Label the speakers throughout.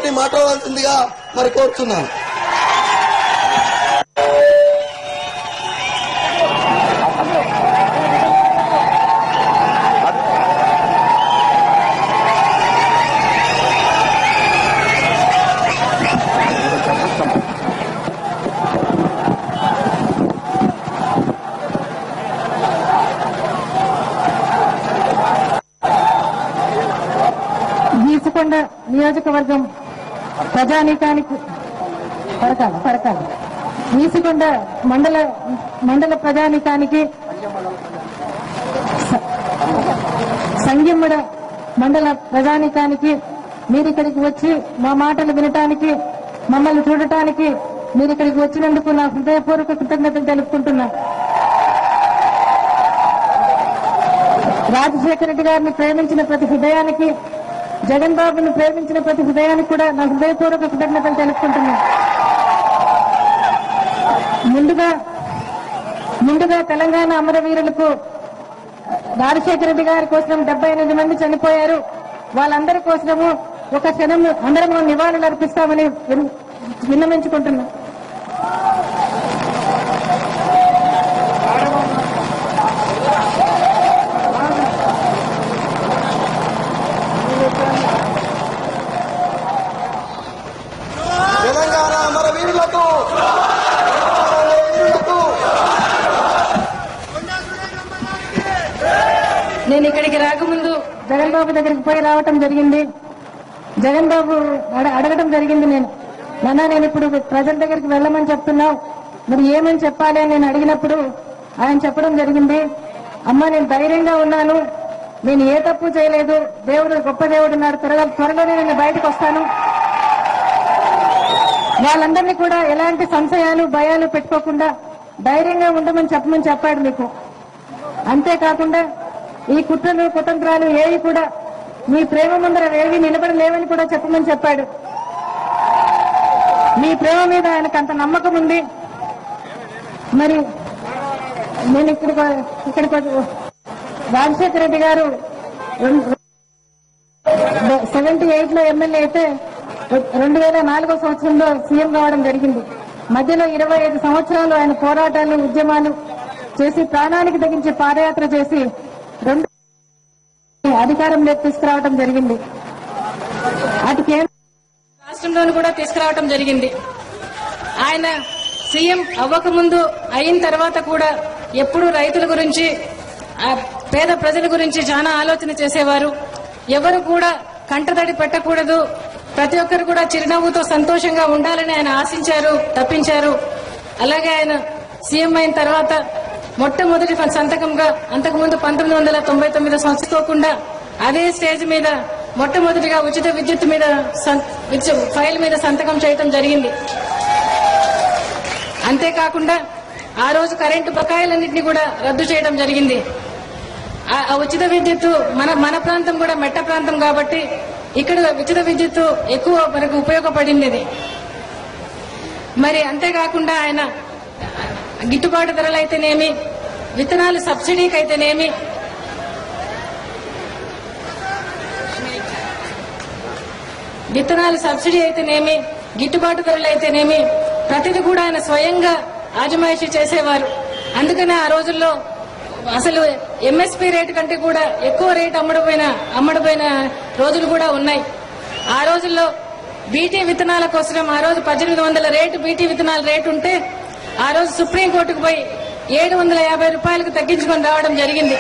Speaker 1: తోటి మాట్లాడాల్సిందిగా మరి కోరుతున్నాను
Speaker 2: గీసుకొండ నియోజకవర్గం ప్రజానీకానికి పరకాల పరకాల గీసుకొండ మండల మండల ప్రజానీకానికి స- సంగిమ్మడ మండల ప్రజానీకానికి మీరు ఇక్కడికి వచ్చి మా మాటలు వినటానికి మమ్మల్ని చూడటానికి మీరు ఇక్కడికి వచ్చినందుకు నా హృదయపూర్వక కృతజ్ఞతలు తెలుపుకుంటున్నా రాజశేఖర రెడ్డి గారిని ప్రేమించిన ప్రతి హృదయానికి జగన్ బాబును ప్రేమించిన ప్రతి హృదయానికి కూడా నా హృదయపూర్వక కృతజ్ఞతలు తెలుపుకుంటున్నాను ముందుగా ముందుగా తెలంగాణ అమరవీరులకు రాజశేఖర రెడ్డి గారి కోసం డెబ్బై ఎనిమిది మంది చనిపోయారు వాళ్ళందరి కోసము ఒక క్షణం అందరం నివాళులు అర్పిస్తామని విన్- విన్నవించుకుంటున్నాం
Speaker 1: తెలంగాణ అమరవీరులకు వీరులకు
Speaker 2: నేను ఇక్కడికి రాకముందు జగన్ బాబు దగ్గరికి పోయి రావటం జరిగింది జగన్ బాబు అడ- అడగటం జరిగింది నేను నాన్న నేను ఇప్పుడు ప్రజల దగ్గరికి వెళ్ళమని చెప్తున్నావు మరి ఏమని చెప్పాలి అని నేను అడిగినప్పుడు ఆయన చెప్పడం జరిగింది అమ్మ నేను ధైర్యంగా ఉన్నాను నేను ఏ తప్పు చేయలేదు దేవుడు గొప్ప దేవుడు ఉన్నారు త్వరగా త్వరలోనే నేను బయటకు వస్తాను వాళ్ళందరినీ కూడా ఎలాంటి సంశయాలు భయాలు పెట్టుకోకుండా ధైర్యంగా ఉండమని చెప్పమని చెప్పాడు మీకు అంతేకాకుండా ఈ కుట్రలు కుతంత్రాలు ఏవి కూడా మీ ప్రేమ ముందర ఏవి నిలబడలేవని కూడా చెప్పమని చెప్పాడు మీ ప్రేమ మీద ఆయనకు అంత నమ్మకం ఉంది మరి నేను ఇక్కడికి ఇక్కడికి రాజశేఖర రెడ్డి గారు సెవెంటీ ఎయిట్ లో ఎమ్మెల్యే అయితే రెండు వేల నాలుగో సంవత్సరంలో సీఎం కావడం జరిగింది మధ్యలో ఇరవై ఐదు సంవత్సరాలు ఆయన పోరాటాలు ఉద్యమాలు చేసి ప్రాణానికి తగ్గించి పాదయాత్ర చేసి రెండు అధికారంలోకి తీసుకురావడం జరిగింది అటు కేంద్ర రాష్ట్రంలోనూ కూడా తీసుకురావడం జరిగింది ఆయన సీఎం అవ్వకముందు అయిన తర్వాత కూడా ఎప్పుడు రైతుల గురించి ఆ పేద ప్రజల గురించి చాలా ఆలోచన చేసేవారు ఎవరు కూడా కంటతడి పెట్టకూడదు ప్రతి ఒక్కరు కూడా చిరునవ్వుతో సంతోషంగా ఉండాలని ఆయన ఆశించారు తప్పించారు అలాగే ఆయన సీఎం అయిన తర్వాత మొట్టమొదటి సంతకంగా అంతకుముందు పంతొమ్మిది వందల తొంభై తొమ్మిది సంవత్సరంకోకుండా అదే స్టేజ్ మీద మొట్టమొదటిగా ఉచిత విద్యుత్ మీద సం- విద్యు- ఫైల్ మీద సంతకం చేయటం జరిగింది అంతేకాకుండా ఆ రోజు కరెంటు బకాయిలన్నింటినీ కూడా రద్దు చేయడం జరిగింది ఆ- ఆ ఉచిత విద్యుత్తు మన మన ప్రాంతం కూడా మెట్ట ప్రాంతం కాబట్టి ఇక్కడ ఉచిత విద్యుత్తు ఎక్కువ మనకు ఉపయోగపడింది ఇది. మరి అంతేకాకుండా ఆయన గిట్టుబాటు ధరలు అయితేనేమి విత్తనాలు సబ్సిడీకి అయితేనేమి విత్తనాలు సబ్సిడీ అయితేనేమి గిట్టుబాటు ధరలు అయితేనేమి ప్రతిది కూడా ఆయన స్వయంగా ఆజమాయిషీ చేసేవారు అందుకనే ఆ రోజుల్లో అసలు ఎంఎస్పీ రేటు కంటే కూడా ఎక్కువ రేటు అమ్మడిపోయిన అమ్మడిపోయిన రోజులు కూడా ఉన్నాయి ఆ రోజుల్లో బీటీ విత్తనాల కోసం ఆ రోజు పద్దెనిమిది వందల రేటు బీటీ విత్తనాల రేటు ఉంటే ఆ రోజు సుప్రీంకోర్టుకు పోయి ఏడు వందల యాభై రూపాయలకు తగ్గించుకొని రావడం జరిగింది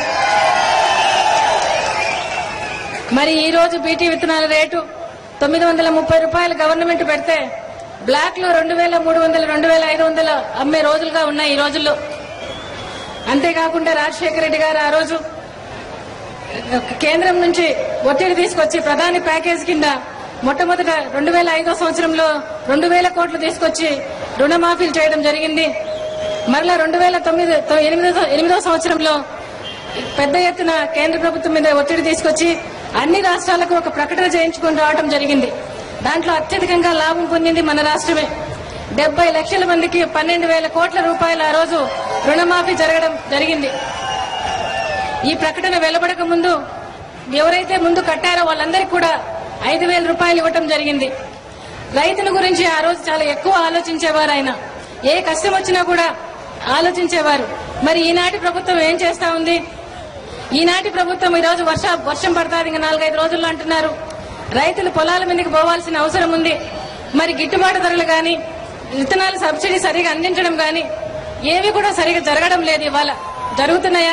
Speaker 2: మరి ఈ రోజు బీటీ విత్తనాల రేటు తొమ్మిది వందల ముప్పై రూపాయలు గవర్నమెంట్ పెడితే బ్లాక్ లో రెండు వేల మూడు వందలు రెండు వేల ఐదు వందలు అమ్మే రోజులుగా ఉన్నాయి ఈ రోజుల్లో అంతేకాకుండా రాజశేఖర రెడ్డి గారు ఆ రోజు కేంద్రం నుంచి ఒత్తిడి తీసుకొచ్చి ప్రధాని ప్యాకేజ్ కింద మొట్టమొదట రెండు వేల ఐదో సంవత్సరంలో రెండు వేల కోట్లు తీసుకొచ్చి రుణమాఫీలు చేయడం జరిగింది మరలా రెండు వేల తొమ్మిది తొ- ఎనిమిదో ఎనిమిదో సంవత్సరంలో పెద్ద ఎత్తున కేంద్ర ప్రభుత్వం మీద ఒత్తిడి తీసుకొచ్చి అన్ని రాష్ట్రాలకు ఒక ప్రకటన చేయించుకొని రావడం జరిగింది దాంట్లో అత్యధికంగా లాభం పొందింది మన రాష్ట్రమే డెబ్బై లక్షల మందికి పన్నెండు వేల కోట్ల రూపాయలు ఆ రోజు రుణమాఫీ జరగడం జరిగింది ఈ ప్రకటన వెలువడక ముందు ఎవరైతే ముందు కట్టారో వాళ్ళందరికీ కూడా ఐదు వేల రూపాయలు ఇవ్వటం జరిగింది
Speaker 3: రైతుల గురించి ఆ రోజు చాలా ఎక్కువ ఆలోచించేవారు ఆయన ఏ కష్టం వచ్చినా కూడా ఆలోచించేవారు మరి ఈనాటి ప్రభుత్వం ఏం చేస్తా ఉంది ఈనాటి ప్రభుత్వం ఈ రోజు వర్ష వర్షం పడుతుంది ఇంకా నాలుగైదు రోజుల్లో అంటున్నారు రైతులు పొలాల మీదకి పోవాల్సిన అవసరం ఉంది మరి గిట్టుబాటు ధరలు గాని విత్తనాల సబ్సిడీ సరిగా అందించడం గాని ఏవి కూడా సరిగా జరగడం లేదు ఇవాళ జరుగుతున్నాయా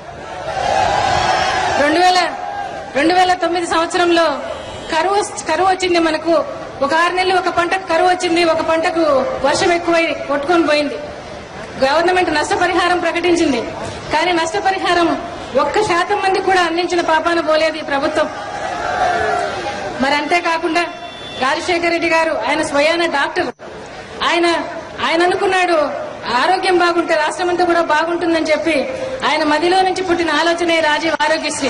Speaker 3: రెండు వేల రెండు వేల తొమ్మిది సంవత్సరంలో కరువు కరువు వచ్చింది మనకు ఒక ఆరు నెలలు ఒక పంటకు కరువు వచ్చింది ఒక పంటకు వర్షం ఎక్కువై కొట్టుకొని పోయింది గవర్నమెంట్ నష్టపరిహారం ప్రకటించింది కానీ నష్టపరిహారం ఒక్క శాతం మంది కూడా అందించిన పాపాన పోలేదు ఈ ప్రభుత్వం మరి అంతేకాకుండా రాజశేఖర రెడ్డి గారు ఆయన స్వయాన డాక్టర్ ఆయన ఆయన అనుకున్నాడు ఆరోగ్యం బాగుంటే రాష్ట్రం అంతా కూడా బాగుంటుందని చెప్పి ఆయన మదిలో నుంచి పుట్టిన ఆలోచనే రాజీవ్ ఆరోగ్యశ్రీ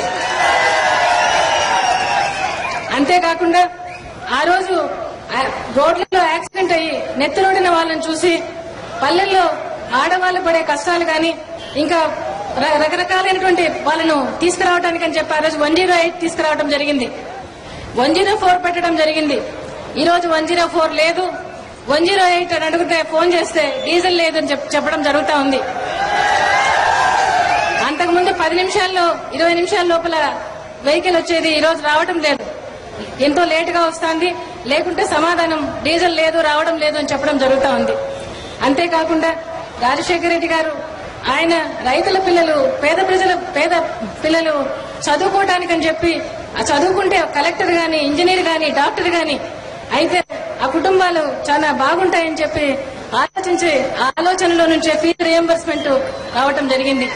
Speaker 3: అంతేకాకుండా ఆ రోజు ఆ రోడ్లలో యాక్సిడెంట్ అయ్యి నెత్తురోడిన వాళ్ళని చూసి పల్లెల్లో ఆడవాళ్ళు పడే కష్టాలు గాని ఇంకా ర- రకరకాలైనటువంటి వాళ్ళను తీసుకురావడానికి అని చెప్పి ఆ రోజు వన్ జీరో ఎయిట్ తీసుకురావడం జరిగింది వన్ జీరో ఫోర్ పెట్టడం జరిగింది ఈ రోజు వన్ జీరో ఫోర్ లేదు వన్ జీరో ఎయిట్ అని అడిగితే ఫోన్ చేస్తే డీజిల్ లేదని చెప్- చెప్పడం జరుగుతా ఉంది అంతకుముందు పది నిమిషాల్లో ఇరవై నిమిషాల లోపల వెహికల్ వచ్చేది ఈ రోజు రావడం లేదు ఎంతో లేట్ గా వస్తుంది లేకుంటే సమాధానం డీజిల్ లేదు రావడం లేదు అని చెప్పడం జరుగుతా ఉంది అంతేకాకుండా రాజశేఖర రెడ్డి గారు ఆయన రైతుల పిల్లలు పేద ప్రజల పేద పిల్లలు చదువుకోవటానికి అని చెప్పి ఆ చదువుకుంటే కలెక్టర్ గాని ఇంజనీర్ గాని డాక్టర్ గాని అయితే ఆ కుటుంబాలు చాలా బాగుంటాయని చెప్పి ఆలోచించి ఆ ఆలోచనలో నుంచే ఫీజు రియంబర్స్మెంట్ రావటం జరిగింది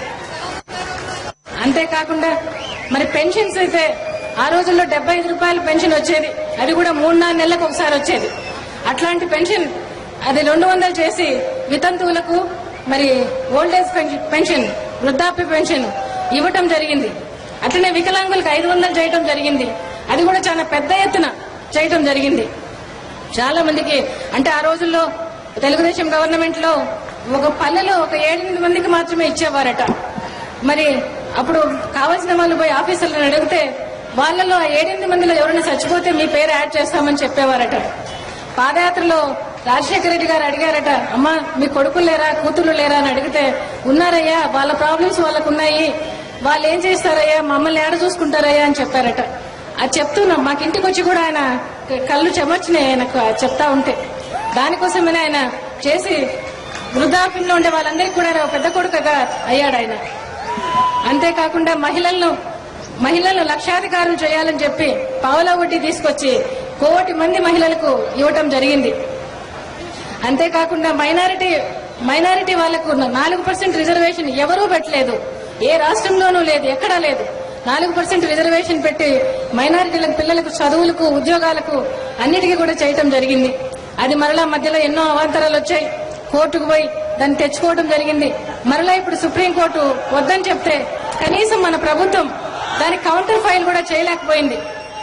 Speaker 3: అంతేకాకుండా మరి పెన్షన్స్ అయితే ఆ రోజుల్లో డెబ్బై ఐదు రూపాయల పెన్షన్ వచ్చేది అది కూడా మూడు నాలుగు నెలలకు ఒకసారి వచ్చేది అట్లాంటి పెన్షన్ అది రెండు వందలు చేసి వితంతువులకు మరి ఓల్డేజ్ పెన్షన్- పెన్షన్ వృద్ధాప్య పెన్షన్ ఇవ్వటం జరిగింది అట్లనే వికలాంగులకు ఐదు వందలు చేయటం జరిగింది అది కూడా చాలా పెద్ద ఎత్తున చేయటం జరిగింది చాలా మందికి అంటే ఆ రోజుల్లో తెలుగుదేశం గవర్నమెంట్ లో ఒక పల్లెలో ఒక ఏడెనిమిది మందికి మాత్రమే ఇచ్చేవారట మరి అప్పుడు కావాల్సిన వాళ్ళు పోయి ఆఫీసర్లను అడిగితే వాళ్ళలో ఆ ఏడెనిమిది మందిలో ఎవరైనా చచ్చిపోతే మీ పేరు యాడ్ చేస్తామని చెప్పేవారట పాదయాత్రలో రాజశేఖర రెడ్డి గారు అడిగారట అమ్మా మీ కొడుకులు లేరా కూతురు లేరా అని అడిగితే ఉన్నారయ్యా వాళ్ళ ప్రాబ్లమ్స్ వాళ్ళకు ఉన్నాయి వాళ్ళు ఏం చేస్తారయ్యా మమ్మల్ని ఏడ చూసుకుంటారయ్యా అని చెప్పారట అది చెప్తున్నాం మాకు ఇంటికి వచ్చి కూడా ఆయన కళ్ళు చెమర్చినాయి ఆయనకు చెప్తా ఉంటే దానికోసమనే ఆయన చేసి వృద్ధాప్యంలో ఉండే వాళ్ళందరికీ కూడా ఆయన ఒక పెద్ద కొడుకగా అయ్యాడు ఆయన అంతేకాకుండా మహిళలను మహిళలను లక్షాధికారం చేయాలని చెప్పి పావుల వడ్డీ తీసుకొచ్చి కోటి మంది మహిళలకు ఇవ్వటం జరిగింది అంతేకాకుండా మైనారిటీ మైనారిటీ వాళ్లకు నాలుగు పర్సెంట్ రిజర్వేషన్ ఎవరూ పెట్టలేదు ఏ రాష్ట్రంలోనూ లేదు ఎక్కడా లేదు నాలుగు పర్సెంట్ రిజర్వేషన్ పెట్టి మైనారిటీల పిల్లలకు చదువులకు ఉద్యోగాలకు అన్నిటికీ కూడా చేయటం జరిగింది అది మరలా మధ్యలో ఎన్నో అవాంతరాలు వచ్చాయి కోర్టుకు పోయి దాన్ని తెచ్చుకోవడం జరిగింది మరలా ఇప్పుడు సుప్రీంకోర్టు వద్దని చెప్తే కనీసం మన ప్రభుత్వం దానికి కౌంటర్ ఫైల్ కూడా చేయలేకపోయింది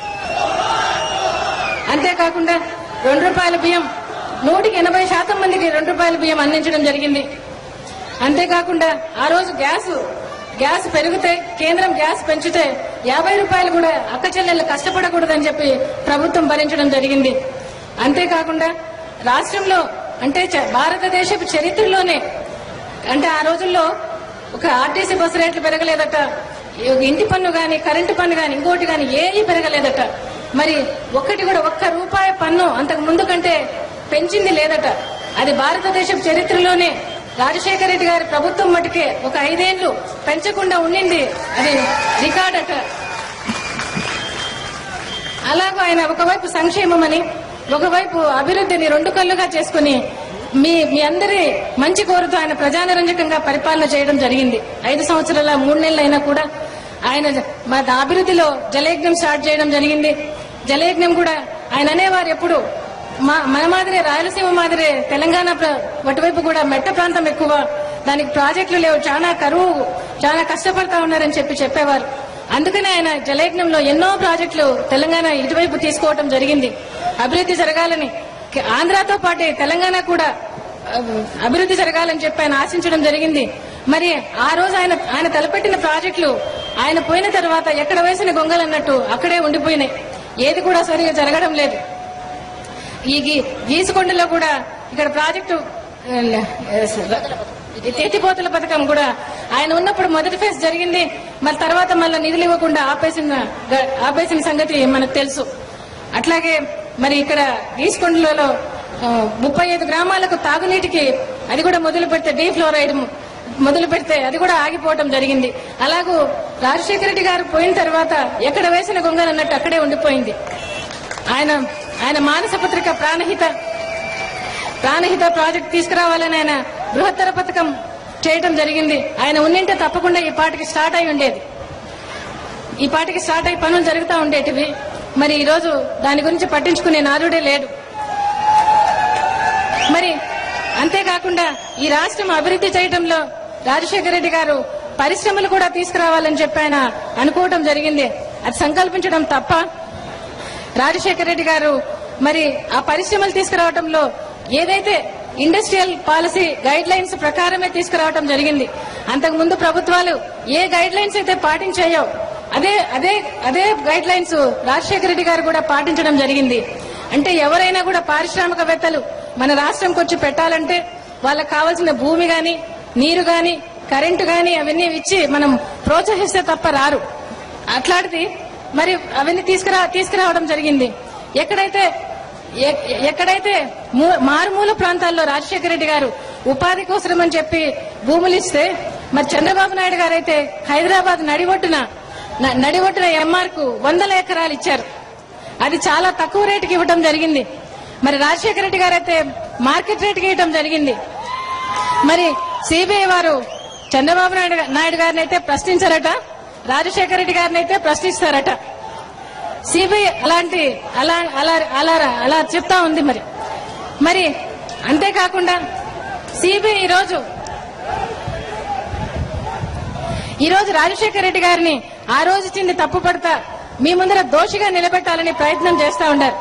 Speaker 3: అంతేకాకుండా రెండు రూపాయల బియ్యం నూటికి ఎనభై శాతం మందికి రెండు రూపాయల బియ్యం అందించడం జరిగింది అంతేకాకుండా ఆ రోజు గ్యాస్ గ్యాస్ పెరిగితే కేంద్రం గ్యాస్ పెంచితే యాభై రూపాయలు కూడా అక్క చెల్లెళ్ళు కష్టపడకూడదని చెప్పి ప్రభుత్వం భరించడం జరిగింది అంతేకాకుండా రాష్ట్రంలో అంటే చ- భారతదేశపు చరిత్రలోనే అంటే ఆ రోజుల్లో ఒక ఆర్టీసీ బస్సు రేట్లు పెరగలేదట ఈ ఇంటి పన్ను గాని కరెంటు పన్ను గాని ఇంకోటి గాని ఏది పెరగలేదట మరి ఒక్కటి కూడా ఒక్క రూపాయి పన్ను అంతకు ముందు కంటే పెంచింది లేదట అది భారతదేశపు చరిత్రలోనే రాజశేఖర రెడ్డి గారి ప్రభుత్వం మటుకే ఒక ఐదేళ్లు పెంచకుండా ఉండింది అది రికార్డ్ అట అలాగూ ఆయన ఒకవైపు సంక్షేమమని ఒకవైపు అభివృద్ధిని రెండు కళ్ళుగా చేసుకుని మీ మీ అందరి మంచి కోరుతూ ఆయన ప్రజానిరంజకంగా పరిపాలన చేయడం జరిగింది ఐదు సంవత్సరాల మూడు నెలలు అయినా కూడా ఆయన జ- మా అభివృద్ధిలో జలయజ్ఞం స్టార్ట్ చేయడం జరిగింది జలయజ్ఞం కూడా ఆయన అనేవారు ఎప్పుడు మా మన మాదిరే రాయలసీమ మాదిరే తెలంగాణ ప్ర- అటువైపు కూడా మెట్ట ప్రాంతం ఎక్కువ దానికి ప్రాజెక్టులు లేవు చాలా కరువు చాలా కష్టపడతా ఉన్నారని చెప్పి చెప్పేవారు అందుకనే ఆయన జలయజ్ఞంలో ఎన్నో ప్రాజెక్టులు తెలంగాణ ఇటువైపు తీసుకోవడం జరిగింది అభివృద్ధి జరగాలని కే- ఆంధ్రాతో పాటే తెలంగాణ కూడా ఆ, అభివృద్ధి జరగాలని చెప్పి ఆయన ఆశించడం జరిగింది మరి ఆ రోజు ఆయన ఆయన తలపెట్టిన ప్రాజెక్టులు ఆయన పోయిన తర్వాత ఎక్కడ వేసిన గొంగలన్నట్టు అక్కడే ఉండిపోయినాయి ఏది కూడా సరిగా జరగడం లేదు ఈ గి- గీసుకొండలో కూడా ఇక్కడ ప్రాజెక్టు ఎత్తిపోతల పథకం కూడా ఆయన ఉన్నప్పుడు మొదటి ఫేజ్ జరిగింది మళ్ళీ తర్వాత మళ్ళీ నిధులు ఇవ్వకుండా ఆపేసిన గ- ఆపేసిన సంగతి మనకు తెలుసు అట్లాగే మరి ఇక్కడ గీసుకొండలలో ఆ, ముప్పై ఐదు గ్రామాలకు తాగునీటికి అది కూడా మొదలు పెడితే డీ ఫ్లోరైడ్ మొదలు పెడితే అది కూడా ఆగిపోవడం జరిగింది అలాగూ రాజశేఖర రెడ్డి గారు పోయిన తర్వాత ఎక్కడ వేసిన గొంగలు అన్నట్టు అక్కడే ఉండిపోయింది ఆయన ఆయన మానస పత్రిక ప్రాణహిత ప్రాణహిత ప్రాజెక్ట్ తీసుకురావాలని ఆయన బృహత్తర పథకం చేయడం జరిగింది ఆయన ఉన్నింటే తప్పకుండా ఈ పాటికి స్టార్ట్ అయి ఉండేది ఈ పాటికి స్టార్ట్ అయి పనులు జరుగుతూ ఉండేటివి మరి ఈ రోజు దాని గురించి పట్టించుకునే నాదుడే లేడు మరి అంతేకాకుండా ఈ రాష్ట్రం అభివృద్ధి చేయడంలో రాజశేఖర రెడ్డి గారు పరిశ్రమలు కూడా తీసుకురావాలని చెప్పి ఆయన అనుకోవడం జరిగింది అది సంకల్పించడం తప్ప రాజశేఖర రెడ్డి గారు మరి ఆ పరిశ్రమలు తీసుకురావడంలో ఏదైతే ఇండస్ట్రియల్ పాలసీ గైడ్ లైన్స్ ప్రకారమే తీసుకురావడం జరిగింది అంతకు ముందు ప్రభుత్వాలు ఏ గైడ్ లైన్స్ అయితే పాటించాయో అదే అదే అదే గైడ్ లైన్స్ రాజశేఖర రెడ్డి గారు కూడా పాటించడం జరిగింది అంటే ఎవరైనా కూడా పారిశ్రామికవేత్తలు మన రాష్ట్రంకి వచ్చి పెట్టాలంటే వాళ్ళకి కావాల్సిన భూమి గాని నీరు గాని కరెంటు గాని అవన్నీ ఇచ్చి మనం ప్రోత్సహిస్తే తప్ప రారు అట్లాంటిది మరి అవన్నీ తీసుకురా తీసుకురావడం జరిగింది ఎక్కడైతే ఎ- ఎక్కడైతే మూ- మారుమూల ప్రాంతాల్లో రాజశేఖర రెడ్డి గారు ఉపాధి కోసం అని చెప్పి భూములు ఇస్తే మరి చంద్రబాబు నాయుడు గారు అయితే హైదరాబాద్ నడివొడ్డున న- నడివొడ్డున ఎంఆర్ కు వందల ఎకరాలు ఇచ్చారు అది చాలా తక్కువ రేటుకి ఇవ్వడం జరిగింది మరి రాజశేఖర రెడ్డి గారు అయితే మార్కెట్ రేటుకి ఇవ్వడం జరిగింది మరి సిబిఐ వారు చంద్రబాబు నాయుడు గా- నాయుడు గారిని అయితే ప్రశ్నించారట రాజశేఖర రెడ్డి గారిని అయితే ప్రశ్నిస్తారట సిబిఐ అలాంటి అలా అలా అలా అలా చెప్తా ఉంది మరి మరి అంతేకాకుండా సిబిఐ ఈరోజు ఈ రోజు రాజశేఖర రెడ్డి గారిని ఆ రోజు ఇచ్చింది తప్పు పడతా మీ ముందర దోషిగా నిలబెట్టాలని ప్రయత్నం చేస్తా ఉన్నారు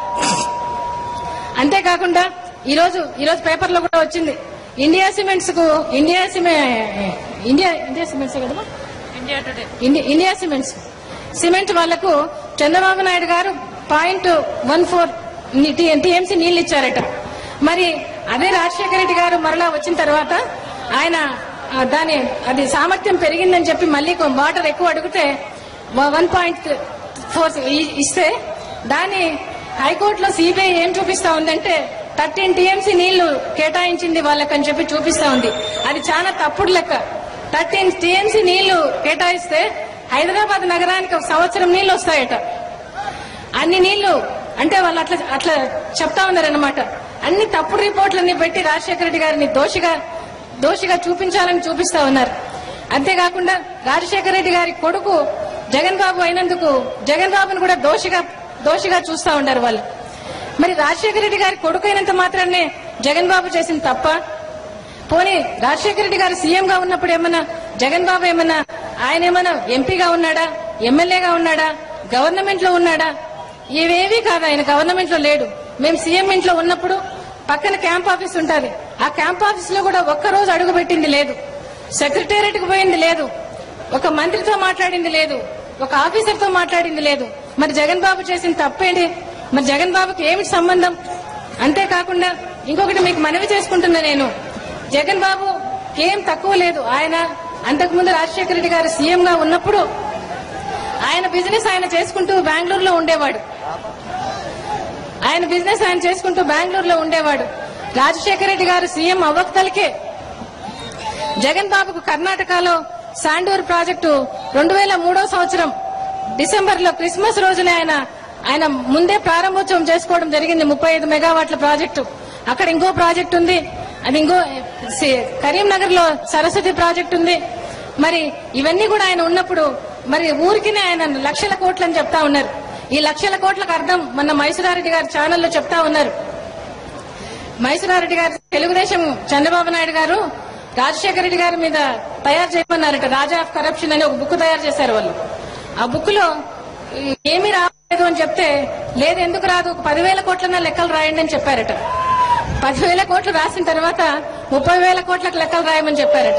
Speaker 3: అంతేకాకుండా ఈ రోజు ఈ రోజు పేపర్ లో కూడా వచ్చింది ఇండియా సిమెంట్స్ కు ఇండియా సిమె ఇండియా ఇండియా సిమెంట్స్ కదా India today India cements cement వాళ్లకు చంద్రబాబు నాయుడు గారు పాయింట్ వన్ ఫోర్ టీఎంసీ నీళ్లు ఇచ్చారట మరి అదే రాజశేఖర రెడ్డి గారు మరలా వచ్చిన తర్వాత ఆయన ఆ, దాని అది సామర్థ్యం పెరిగిందని చెప్పి మళ్ళీ వాటర్ ఎక్కువ అడిగితే వన్ పాయింట్ ఫోర్ ఇస్తే దాన్ని హైకోర్టులో సిబిఐ ఏం చూపిస్తా ఉందంటే థర్టీన్ టీఎంసీ నీళ్లు కేటాయించింది వాళ్ళకని చెప్పి చూపిస్తా ఉంది అది చాలా తప్పుడు లెక్క థర్టీన్ టీఎంసీ నీళ్లు కేటాయిస్తే హైదరాబాద్ నగరానికి ఒక సంవత్సరం నీళ్లు వస్తాయట అన్ని నీళ్లు అంటే వాళ్ళు అట్లా అట్లా చెప్తా ఉన్నారన్నమాట అన్ని తప్పుడు రిపోర్ట్లన్నీ పెట్టి రాజశేఖర రెడ్డి గారిని దోషిగా దోషిగా చూపించాలని చూపిస్తా ఉన్నారు అంతేకాకుండా రాజశేఖర రెడ్డి గారి కొడుకు జగన్ బాబు అయినందుకు జగన్ బాబును కూడా దోషిగా దోషిగా చూస్తా ఉన్నారు వాళ్ళు మరి రాజశేఖర రెడ్డి గారి కొడుకు అయినంత మాత్రాన్ని జగన్ బాబు చేసిన తప్ప పోనీ రాజశేఖర రెడ్డి గారు సీఎం గా ఉన్నప్పుడు ఏమన్నా జగన్ బాబు ఏమన్నా ఆయన ఏమన్నా ఎంపీగా ఉన్నాడా ఎమ్మెల్యేగా ఉన్నాడా గవర్నమెంట్ లో ఉన్నాడా ఇవేవి కాదు ఆయన గవర్నమెంట్ లో లేడు మేము సీఎం ఇంట్లో ఉన్నప్పుడు పక్కన క్యాంప్ ఆఫీస్ ఉంటది ఆ క్యాంప్ ఆఫీస్ లో కూడా ఒక్క రోజు అడుగు పెట్టింది లేదు సెక్రటేరియట్ కు పోయింది లేదు ఒక మంత్రితో మాట్లాడింది లేదు ఒక ఆఫీసర్ తో మాట్లాడింది లేదు మరి జగన్ బాబు చేసిన తప్పేంటి మరి జగన్ బాబుకి ఏమిటి సంబంధం అంతేకాకుండా ఇంకొకటి మీకు మనవి చేసుకుంటున్నా నేను జగన్ బాబు ఏం తక్కువ లేదు ఆయన అంతకుముందు రాజశేఖర రెడ్డి గారు సీఎం గా ఉన్నప్పుడు ఆయన బిజినెస్ ఆయన చేసుకుంటూ బెంగళూరులో ఉండేవాడు ఆయన బిజినెస్ ఆయన చేసుకుంటూ బెంగళూరులో ఉండేవాడు రాజశేఖర రెడ్డి గారు సీఎం అవ్వకతలకే జగన్ బాబుకు కర్ణాటకలో సాండూర్ ప్రాజెక్టు రెండు వేల మూడో సంవత్సరం డిసెంబర్ లో క్రిస్మస్ రోజునే ఆయన ఆయన ముందే ప్రారంభోత్సవం చేసుకోవడం జరిగింది ముప్పై ఐదు మెగావాట్ల ప్రాజెక్టు అక్కడ ఇంకో ప్రాజెక్ట్ ఉంది అది ఇంకో సి- కరీంనగర్ లో సరస్వతి ప్రాజెక్ట్ ఉంది మరి ఇవన్నీ కూడా ఆయన ఉన్నప్పుడు మరి ఊరికినే ఆయన లక్షల కోట్లు అని చెప్తా ఉన్నారు ఈ లక్షల కోట్లకు అర్థం మొన్న మైసూరారెడ్డి గారి ఛానల్లో చెప్తా ఉన్నారు మైసూరారెడ్డి గారు తెలుగుదేశం చంద్రబాబు నాయుడు గారు రాజశేఖర రెడ్డి గారి మీద తయారు చేయమన్నారట రాజా ఆఫ్ కరప్షన్ అని ఒక బుక్ తయారు చేశారు వాళ్ళు ఆ బుక్ లో ఏమీ రాలేదు అని చెప్తే లేదు ఎందుకు రాదు ఒక పదివేల కోట్లన్న లెక్కలు రాయండి అని చెప్పారట పదివేల కోట్లు రాసిన తర్వాత ముప్పై వేల కోట్లకు లెక్కలు రాయమని చెప్పారట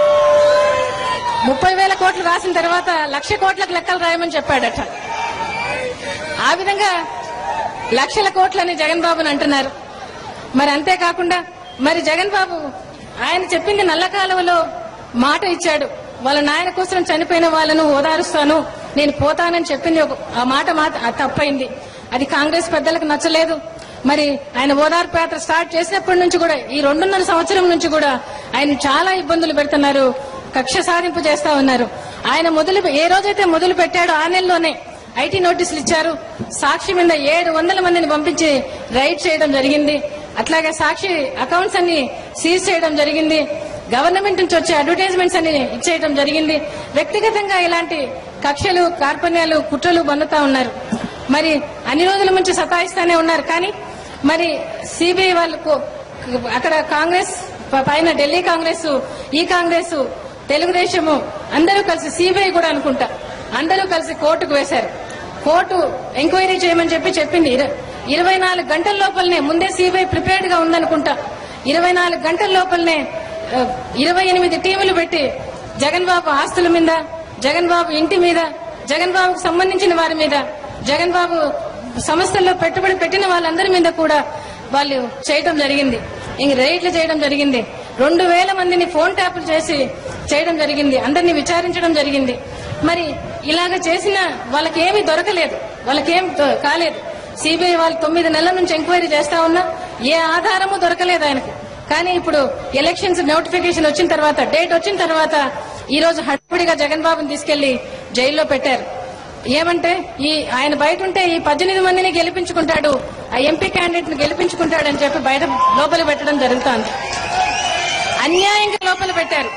Speaker 3: ముప్పై వేల కోట్లు రాసిన తర్వాత లక్ష కోట్లకు లెక్కలు రాయమని చెప్పాడట ఆ విధంగా లక్షల కోట్లని జగన్ బాబుని అంటున్నారు మరి అంతేకాకుండా మరి జగన్ బాబు ఆయన చెప్పింది నల్ల కాలువలో మాట ఇచ్చాడు వాళ్ళ నాయన కోసం చనిపోయిన వాళ్ళను ఓదారుస్తాను నేను పోతానని చెప్పింది ఒక- ఆ మాట మాట అది తప్పైంది అది కాంగ్రెస్ పెద్దలకు నచ్చలేదు మరి ఆయన ఓదార్పు యాత్ర స్టార్ట్ చేసినప్పటి నుంచి కూడా ఈ రెండున్నర సంవత్సరం నుంచి కూడా ఆయన చాలా ఇబ్బందులు పెడుతున్నారు కక్ష సాధింపు చేస్తా ఉన్నారు ఆయన మొదలు ఏ రోజైతే మొదలు పెట్టాడో ఆ నెలలోనే ఐటీ నోటీసులు ఇచ్చారు సాక్షి మీద ఏడు వందల మందిని పంపించి రైడ్ చేయడం జరిగింది అట్లాగే సాక్షి అకౌంట్స్ అన్ని సీజ్ చేయడం జరిగింది గవర్నమెంట్ నుంచి వచ్చే అడ్వర్టైజ్మెంట్స్ అన్ని ఇచ్చేయడం జరిగింది వ్యక్తిగతంగా ఇలాంటి కక్షలు కార్పణ్యాలు కుట్రలు బన్నుతా ఉన్నారు మరి అన్ని రోజుల నుంచి సతాయిస్తానే ఉన్నారు కానీ మరి సిబిఐ వాళ్ళకు అక్కడ కాంగ్రెస్ ప- పైన ఢిల్లీ కాంగ్రెస్ ఈ కాంగ్రెస్ తెలుగుదేశము అందరూ కలిసి సిబిఐ కూడా అనుకుంటా అందరూ కలిసి కోర్టుకు వేశారు కోర్టు ఎంక్వైరీ చేయమని చెప్పి చెప్పింది ఇర- ఇరవై నాలుగు గంటల లోపలనే ముందే సిబిఐ ప్రిపేర్డ్ గా ఉందనుకుంటా ఇరవై నాలుగు గంటల లోపలనే ఆ, ఇరవై ఎనిమిది టీములు పెట్టి జగన్ బాబు ఆస్తుల మీద జగన్ బాబు ఇంటి మీద జగన్ బాబుకు సంబంధించిన వారి మీద జగన్ బాబు సంస్థల్లో పెట్టుబడి పెట్టిన వాళ్ళందరి మీద కూడా వాళ్ళు చేయడం జరిగింది ఇంక రైడ్లు చేయడం జరిగింది రెండు వేల మందిని ఫోన్ ట్యాపులు చేసి చేయడం జరిగింది అందరినీ విచారించడం జరిగింది మరి ఇలాగ చేసిన వాళ్ళకేమీ దొరకలేదు వాళ్ళకేం దొ- కాలేదు సిబిఐ వాళ్ళు తొమ్మిది నెలల నుంచి ఎంక్వైరీ చేస్తా ఉన్నా ఏ ఆధారము దొరకలేదు ఆయనకు కానీ ఇప్పుడు ఎలక్షన్స్ నోటిఫికేషన్ వచ్చిన తర్వాత డేట్ వచ్చిన తర్వాత ఈ రోజు హడావిడిగా జగన్ బాబుని తీసుకెళ్లి జైల్లో పెట్టారు ఏమంటే ఈ ఆయన బయట ఉంటే ఈ పద్దెనిమిది మందిని గెలిపించుకుంటాడు ఆ ఎంపీ క్యాండిడేట్ ని గెలిపించుకుంటాడని చెప్పి బయట లోపల పెట్టడం జరుగుతోంది అన్యాయంగా లోపల పెట్టారు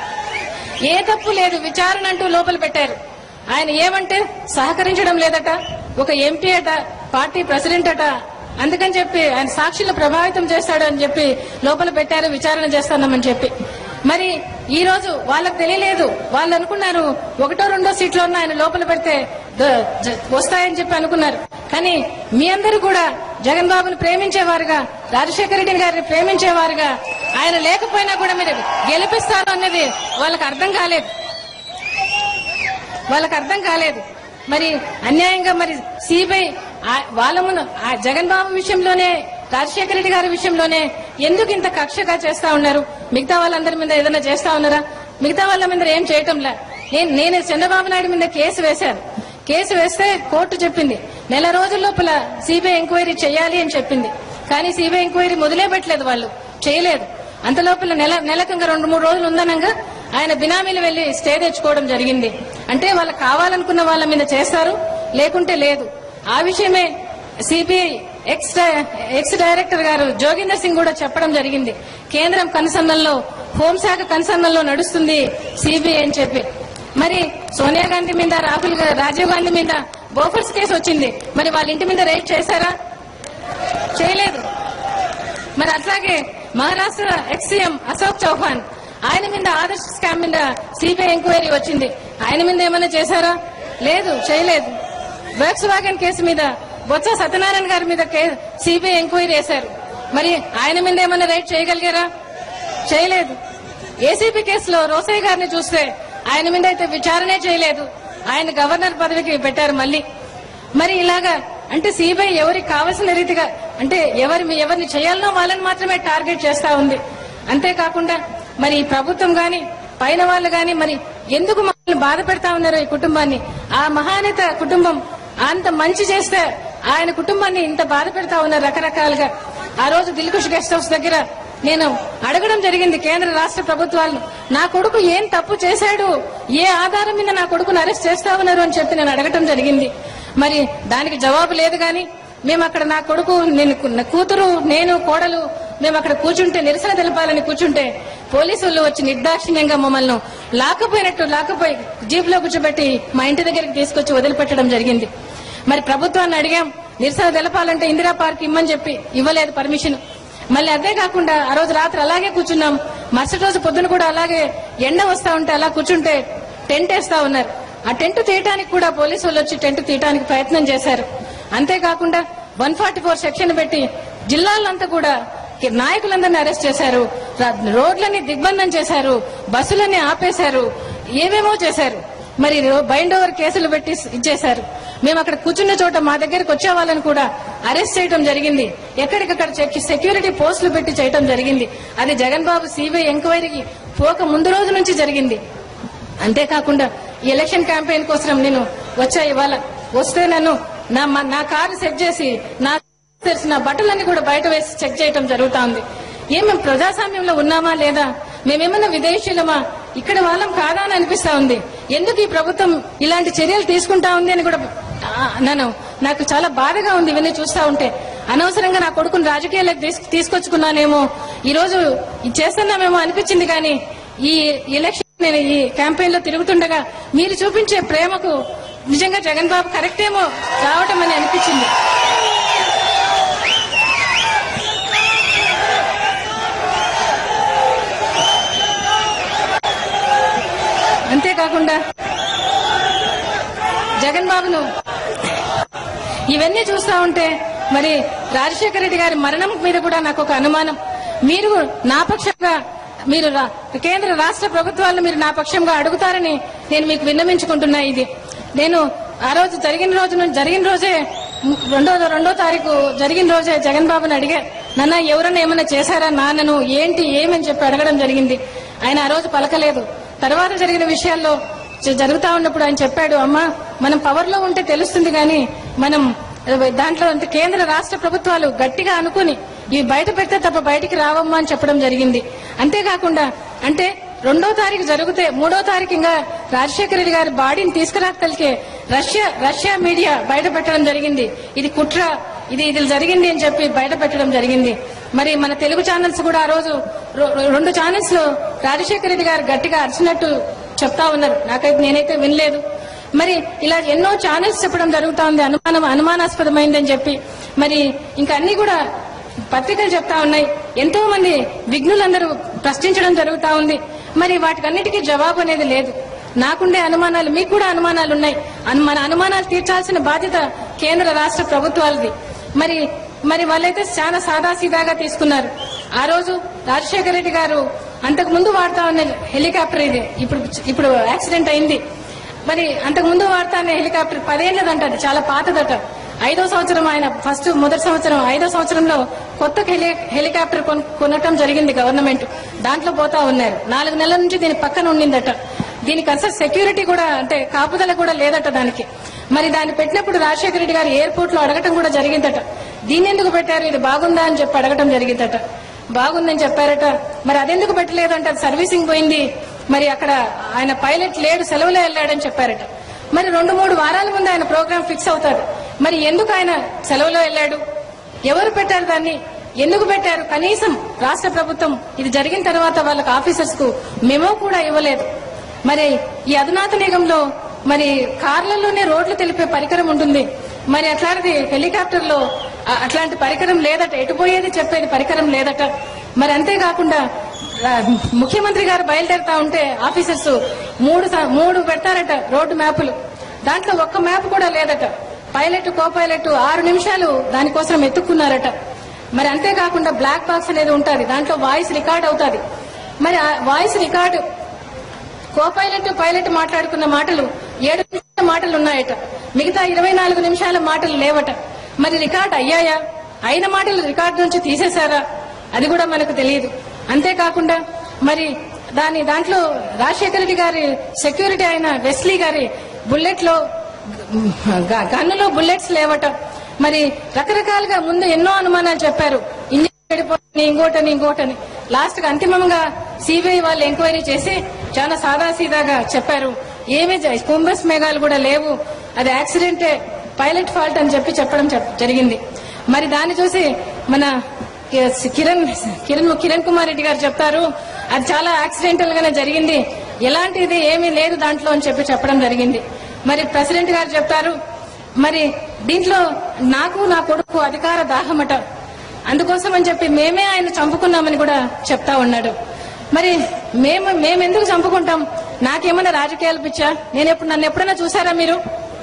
Speaker 3: ఏ తప్పు లేదు విచారణ అంటూ లోపల పెట్టారు ఆయన ఏమంటే సహకరించడం లేదట ఒక ఎంపీ అట పార్టీ ప్రెసిడెంట్ అట అందుకని చెప్పి ఆయన సాక్షులు ప్రభావితం చేస్తాడు అని చెప్పి లోపల పెట్టారు విచారణ చేస్తున్నామని చెప్పి మరి ఈ రోజు వాళ్ళకి తెలియలేదు వాళ్ళు అనుకున్నారు ఒకటో రెండో సీట్లో ఉన్న ఆయన లోపల పెడితే ద- జ- వస్తాయని చెప్పి అనుకున్నారు కానీ మీ అందరూ కూడా జగన్ బాబుని ప్రేమించేవారుగా రాజశేఖర రెడ్డి గారిని ప్రేమించేవారుగా ఆయన లేకపోయినా కూడా మీరు గెలిపిస్తారు అన్నది వాళ్ళకి అర్థం కాలేదు వాళ్ళకి అర్థం కాలేదు మరి అన్యాయంగా మరి సిబిఐ వాళ్ళ ముందు ఆ జగన్ బాబు విషయంలోనే రాజశేఖర రెడ్డి గారి విషయంలోనే ఎందుకు ఇంత కక్షగా చేస్తా ఉన్నారు మిగతా వాళ్ళందరి మీద ఏదైనా చేస్తా ఉన్నారా మిగతా వాళ్ళ మీద ఏం చేయటంలే నేను నేను చంద్రబాబు నాయుడు మీద కేసు వేశాను కేసు వేస్తే కోర్టు చెప్పింది నెల రోజుల లోపల సిబిఐ ఎంక్వైరీ చేయాలి అని చెప్పింది కానీ సిబిఐ ఎంక్వైరీ మొదలే పెట్టలేదు వాళ్ళు చేయలేదు అంత లోపల నెల నెలకు ఇంకా రెండు మూడు రోజులు ఉందనంగా ఆయన బినామీలు వెళ్లి స్టే తెచ్చుకోవడం జరిగింది అంటే వాళ్ళు కావాలనుకున్న వాళ్ళ మీద చేస్తారు లేకుంటే లేదు ఆ విషయమే సిబిఐ ఎక్స్ డై- ఎక్స్ డైరెక్టర్ గారు జోగిందర్ సింగ్ కూడా చెప్పడం జరిగింది కేంద్రం కనుసన్నల్లో హోంశాఖ కనుసన్నల్లో నడుస్తుంది సిబిఐ అని చెప్పి మరి సోనియా గాంధీ మీద రాహుల్ గా- రాజీవ్ గాంధీ మీద బోఫర్స్ కేసు వచ్చింది మరి వాళ్ళ ఇంటి మీద రైడ్ చేశారా చేయలేదు మరి అట్లాగే మహారాష్ట్ర ఎక్స్ సీఎం అశోక్ చౌహాన్ ఆయన మీద ఆదర్శ్ స్కామ్ మీద సిబిఐ ఎంక్వైరీ వచ్చింది ఆయన మీద ఏమైనా చేశారా లేదు చేయలేదు వర్క్స్ వాగన్ కేసు మీద బొత్స సత్యనారాయణ గారి మీద సిబిఐ ఎంక్వైరీ చేశారు మరి ఆయన మీద ఏమైనా రైట్ చేయగలిగారా చేయలేదు ఏసీబీ కేసులో రోసయ్య గారిని చూస్తే ఆయన మీద అయితే విచారణే చేయలేదు ఆయన గవర్నర్ పదవికి పెట్టారు మళ్ళీ మరి ఇలాగా అంటే సిబిఐ ఎవరికి కావాల్సిన రీతిగా అంటే ఎవరి ఎవరిని చేయాలనో వాళ్ళని మాత్రమే టార్గెట్ చేస్తా ఉంది అంతేకాకుండా మరి ఈ ప్రభుత్వం గాని పైన వాళ్ళు గాని మరి ఎందుకు మమ్మల్ని బాధ పెడతా ఉన్నారు ఈ కుటుంబాన్ని ఆ మహానేత కుటుంబం అంత మంచి చేస్తే ఆయన కుటుంబాన్ని ఇంత బాధ పెడతా ఉన్నారు రకరకాలుగా ఆ రోజు దిల్కుష్ గెస్ట్ హౌస్ దగ్గర నేను అడగడం జరిగింది కేంద్ర రాష్ట్ర ప్రభుత్వాలను నా కొడుకు ఏం తప్పు చేశాడు ఏ ఆధారం మీద నా కొడుకును అరెస్ట్ చేస్తా ఉన్నారు అని చెప్పి నేను అడగటం జరిగింది మరి దానికి జవాబు లేదు గాని మేము అక్కడ నా కొడుకు నేను నా కూతురు నేను కోడలు మేము అక్కడ కూర్చుంటే నిరసన తెలపాలని కూర్చుంటే పోలీసులు వచ్చి నిర్దాక్షిణ్యంగా మమ్మల్ని లాకపోయినట్టు లాకపోయి జీప్ లో కూర్చోబెట్టి మా ఇంటి దగ్గరికి తీసుకొచ్చి వదిలిపెట్టడం జరిగింది మరి ప్రభుత్వాన్ని అడిగాం నిరసన తెలపాలంటే ఇందిరా పార్క్ ఇమ్మని చెప్పి ఇవ్వలేదు పర్మిషన్ మళ్ళీ అదే కాకుండా ఆ రోజు రాత్రి అలాగే కూర్చున్నాం మరుసటి రోజు పొద్దున కూడా అలాగే ఎండ వస్తా ఉంటే అలా కూర్చుంటే టెంట్ వేస్తా ఉన్నారు ఆ టెంట్ తీయటానికి కూడా పోలీసు వాళ్ళు వచ్చి టెంట్ తీయటానికి ప్రయత్నం చేశారు అంతేకాకుండా వన్ ఫార్టీ ఫోర్ సెక్షన్ పెట్టి జిల్లాలంతా కూడా నాయకులందరినీ అరెస్ట్ చేశారు ర- రోడ్లని దిగ్బంధం చేశారు బస్సులని ఆపేశారు ఏమేమో చేశారు మరి బైండ్ ఓవర్ కేసులు పెట్టి ఇచ్చేశారు మేము అక్కడ కూర్చున్న చోట మా దగ్గరికి వచ్చే వాళ్ళని కూడా అరెస్ట్ చేయడం జరిగింది ఎక్కడికక్కడ చెక్- సెక్యూరిటీ పోస్టులు పెట్టి చేయడం జరిగింది అది జగన్ బాబు సిబిఐ ఎంక్వైరీకి పోక ముందు రోజు నుంచి జరిగింది అంతేకాకుండా ఈ ఎలక్షన్ క్యాంపెయిన్ కోసం నేను వచ్చా ఇవాళ వస్తే నన్ను నా మ- నా కారు సెట్ చేసి నా తెలిసిన బట్టలన్నీ కూడా బయట వేసి చెక్ చేయడం జరుగుతా ఉంది ఏం మేము ప్రజాస్వామ్యంలో ఉన్నామా లేదా మేమేమన్నా విదేశీయులమా ఇక్కడ వాళ్ళం కాదా అని అనిపిస్తా ఉంది ఎందుకు ఈ ప్రభుత్వం ఇలాంటి చర్యలు తీసుకుంటా ఉంది అని కూడా ఆ, నన్ను నాకు చాలా బాధగా ఉంది ఇవన్నీ చూస్తా ఉంటే అనవసరంగా నా కొడుకుని రాజకీయాలకు తీసు- తీసుకొచ్చుకున్నానేమో ఈ రోజు ఇది చేస్తున్నామేమో అనిపించింది కానీ ఈ ఎలక్షన్ నేను ఈ క్యాంపెయిన్ లో తిరుగుతుండగా మీరు చూపించే ప్రేమకు నిజంగా జగన్ బాబు కరెక్ట్ ఏమో రావటం అని అనిపించింది అంతేకాకుండా జగన్ బాబును ఇవన్నీ చూస్తా ఉంటే మరి రాజశేఖర రెడ్డి గారి మరణం మీద కూడా నాకు ఒక అనుమానం మీరు నా పక్షంగా మీరు రా- కేంద్ర రాష్ట్ర ప్రభుత్వాలను మీరు నా పక్షంగా అడుగుతారని నేను మీకు విన్నవించుకుంటున్నా ఇది నేను ఆ రోజు జరిగిన రోజు నుంచి జరిగిన రోజే రెండో రెండో తారీఖు జరిగిన రోజే జగన్ బాబుని అడిగా నాన్న ఎవరన్నా ఏమైనా చేశారా నాన్నను ఏంటి ఏమని చెప్పి అడగడం జరిగింది ఆయన ఆ రోజు పలకలేదు తర్వాత జరిగిన విషయాల్లో జ- జరుగుతా ఉన్నప్పుడు ఆయన చెప్పాడు అమ్మా మనం పవర్ లో ఉంటే తెలుస్తుంది కానీ మనం ఆ, దాంట్లో అంటే కేంద్ర రాష్ట్ర ప్రభుత్వాలు గట్టిగా అనుకుని ఇవి బయట పెడితే తప్ప బయటికి రావమ్మా అని చెప్పడం జరిగింది అంతేకాకుండా అంటే రెండో తారీఖు జరిగితే మూడో తారీఖు ఇంకా రాజశేఖర రెడ్డి గారి బాడీని తీసుకురాకలికే రష్యా రష్యా మీడియా బయట పెట్టడం జరిగింది ఇది కుట్ర ఇది ఇది జరిగింది అని చెప్పి బయట పెట్టడం జరిగింది మరి మన తెలుగు ఛానల్స్ కూడా ఆ రోజు రొ- రెండు ఛానల్స్ లో రాజశేఖర రెడ్డి గారు గట్టిగా అరిచినట్టు చెప్తా ఉన్నారు నాకైతే నేనైతే వినలేదు మరి ఇలా ఎన్నో ఛానల్స్ చెప్పడం జరుగుతా ఉంది అనుమానం అనుమానాస్పదమైందని చెప్పి మరి ఇంకా అన్ని కూడా పత్రికలు చెప్తా ఉన్నాయి ఎంతో మంది విఘ్నులందరూ ప్రశ్నించడం జరుగుతా ఉంది మరి వాటికన్నిటికీ జవాబు అనేది లేదు నాకుండే అనుమానాలు మీకు కూడా అనుమానాలు ఉన్నాయి అను- మన అనుమానాలు తీర్చాల్సిన బాధ్యత కేంద్ర రాష్ట్ర ప్రభుత్వాలది మరి మరి వాళ్ళైతే చాలా సాదాసీదాగా తీసుకున్నారు ఆ రోజు రాజశేఖర రెడ్డి గారు అంతకు ముందు వాడుతా ఉన్న హెలికాప్టర్ ఇది ఇప్పుడు ఇప్పుడు యాక్సిడెంట్ అయింది మరి అంతకు ముందు వాడుతా ఉన్న హెలికాప్టర్ పదేళ్లదంట అది చాలా పాతదట ఐదో సంవత్సరం ఆయన ఫస్ట్ మొదటి సంవత్సరం ఐదో సంవత్సరంలో కొత్త హెలి హెలికాప్టర్ కొన్- కొనటం జరిగింది గవర్నమెంట్ దాంట్లో పోతా ఉన్నారు నాలుగు నెలల నుంచి దీని పక్కన ఉండిందట దీనికి అసలు సెక్యూరిటీ కూడా అంటే కాపుదల కూడా లేదట దానికి మరి దాన్ని పెట్టినప్పుడు రాజశేఖర రెడ్డి గారు ఎయిర్పోర్ట్ లో అడగటం కూడా జరిగిందట దీన్ని ఎందుకు పెట్టారు ఇది బాగుందా అని చెప్పి అడగటం జరిగిందట బాగుందని చెప్పారట మరి అదెందుకు పెట్టలేదు అంటే అది సర్వీసింగ్ పోయింది మరి అక్కడ ఆయన పైలట్ లేడు సెలవులో వెళ్ళాడని చెప్పారట మరి రెండు మూడు వారాల ముందు ఆయన ప్రోగ్రామ్ ఫిక్స్ అవుతాడు మరి ఎందుకు ఆయన సెలవులో వెళ్ళాడు ఎవరు పెట్టారు దాన్ని ఎందుకు పెట్టారు కనీసం రాష్ట్ర ప్రభుత్వం ఇది జరిగిన తర్వాత వాళ్ళకి ఆఫీసర్స్ కు మెమో కూడా ఇవ్వలేదు మరి ఈ అధునాతన యుగంలో మరి కార్లలోనే రోడ్లు తెలిపే పరికరం ఉంటుంది మరి అట్లాంటిది హెలికాప్టర్ లో అ- అట్లాంటి పరికరం లేదట ఎటుపోయేది చెప్పేది పరికరం లేదట మరి అంతేకాకుండా ఆ, ముఖ్యమంత్రి గారు బయలుదేరుతా ఉంటే ఆఫీసర్స్ మూడు స- మూడు పెడతారట రోడ్డు మ్యాపులు దాంట్లో ఒక్క మ్యాప్ కూడా లేదట పైలట్ కో పైలట్ ఆరు నిమిషాలు దానికోసం ఎత్తుక్కున్నారట మరి అంతేకాకుండా బ్లాక్ బాక్స్ అనేది ఉంటుంది దాంట్లో వాయిస్ రికార్డ్ అవుతుంది మరి ఆ voice record copilot pilot మాట్లాడుకున్న మాటలు ఏడు నిమిషాల మాటలు ఉన్నాయట మిగతా ఇరవై నాలుగు నిమిషాల మాటలు లేవట మరి రికార్డ్ అయ్యాయా అయిన మాటలు రికార్డు నుంచి తీసేశారా అది కూడా మనకు తెలియదు అంతేకాకుండా మరి దాని దాంట్లో రాజశేఖర రెడ్డి గారి సెక్యూరిటీ అయిన వెస్లీ గారి బుల్లెట్ లో గ- గన్నులో బుల్లెట్స్ లేవట మరి రకరకాలుగా ముందు ఎన్నో అనుమానాలు చెప్పారు ఇంజిన్ చెడిపోతని ఇంకోటని ఇంకోటని లాస్ట్ గా అంతిమంగా సిబిఐ వాళ్ళు ఎంక్వైరీ చేసి చాలా సాదాసీదాగా చెప్పారు ఏమీ జ- కుంభస్ మేఘాలు కూడా లేవు అది యాక్సిడెంటే పైలట్ ఫాల్ట్ అని చెప్పి చెప్పడం చెప్- జరిగింది మరి దాన్ని చూసి మన కి- కిరణ్ కిరణ్ కిరణ్ కుమార్ రెడ్డి గారు చెప్తారు అది చాలా యాక్సిడెంటల్ గానే జరిగింది ఎలాంటిది ఏమీ లేదు దాంట్లో అని చెప్పి చెప్పడం జరిగింది మరి ప్రెసిడెంట్ గారు చెప్తారు మరి దీంట్లో నాకు నా కొడుకు అధికార దాహమట అందుకోసం అని చెప్పి మేమే ఆయన చంపుకున్నామని కూడా చెప్తా ఉన్నాడు మరి మేము మేమెందుకు చంపుకుంటాం నాకేమన్నా రాజకీయాలు పిచ్చా నేను ఎప్పుడు నన్ను ఎప్పుడైనా చూసారా మీరు